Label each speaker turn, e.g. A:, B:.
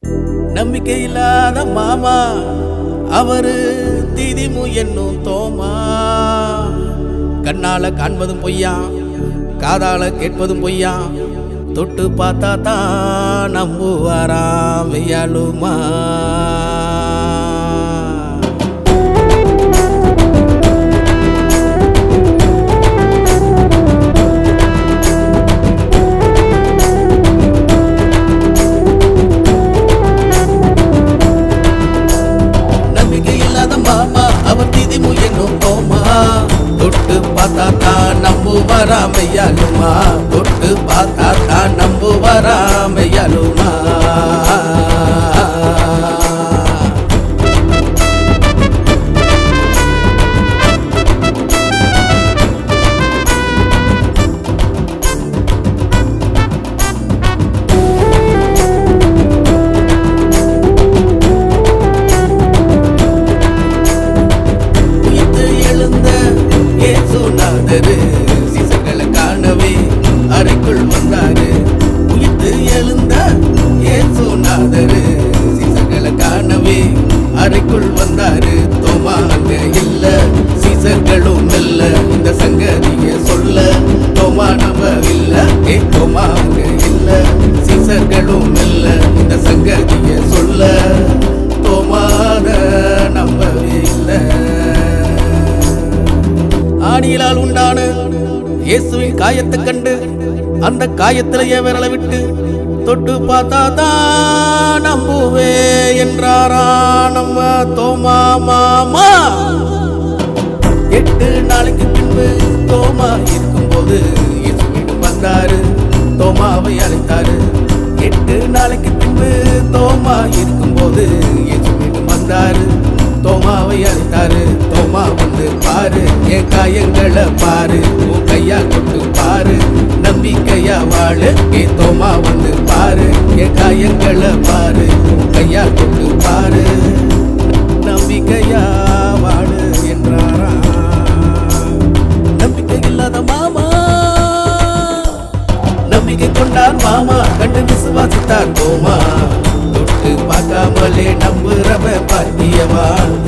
A: நம்பிக்கை இல்லாத மாமா அவரு திதிமு என்னும் தோமா கண்ணால காண்பதும் பொய்யா காதால கேட்பதும் பொய்யா தொட்டு பார்த்தா தான் நம்புவாராம் வெய்யாலுமா நம்பிக்கை இல்லாத மாமா அவர் திதிமு என்னும் தோமா தொட்டு பார்த்தா தான் நம்புவாரா மெய்யாலுமா தொட்டு பார்த்தா தான் நம்புவாரா மெய்யாலுமா உயிர்த்து எழுந்த இயேசுநாதரு சிசர்களை காணவே அறைக்குள் வந்தாரு உயிர்த்து எழுந்த இயேசுநாதரு சிசர்களை காணவே அறைக்குள் வந்தாரு தோமா அங்க இல்ல சீசர்களும் இல்ல இந்த சங்கதிய சொல்ல தோமா நம்ப இல்ல ஏ தோமா அங்க இல்ல சீசர்களும் இல்ல இந்த சங்கதிய சொல்ல தோமாத நம்பவே இல்லை ஆணியிலால் உண்டான இயேசுவின் காயத்தை கண்டு அந்த காயத்திலேயே விரல விட்டு தொட்டு பார்த்தா தான் நம்புவே என்றாரா நம்ம தோமா மாமா எட்டு நாளைக்கு பின்பு தோமா இருக்கும்போது இயேசு வீடு வந்தாரு தோமாவை அழைத்தாரு எட்டு நாளைக்கு பின்பு தோமா இருக்கும்போது இயேசு வீடு வந்தாரு தோமாவை அழைத்தாரு தோமா வந்து பாரு என் காயங்களை பாரு உன் கையா கொண்டு பாரு நம்பிக்கையா வாழு ஏ தோமா வந்து பாரு என் காயங்களை பாரு உன் கையா கொண்டு பாரு நம்பிக்கையா வாழு என்றாரா நம்பிக்கை இல்லாத மாமா நம்பிக்கை கொண்டார் மாமா கண்டு விசுவாசித்தார் கோமா தொட்டு பார்க்காமலே நம்புறவ பாக்கியவான்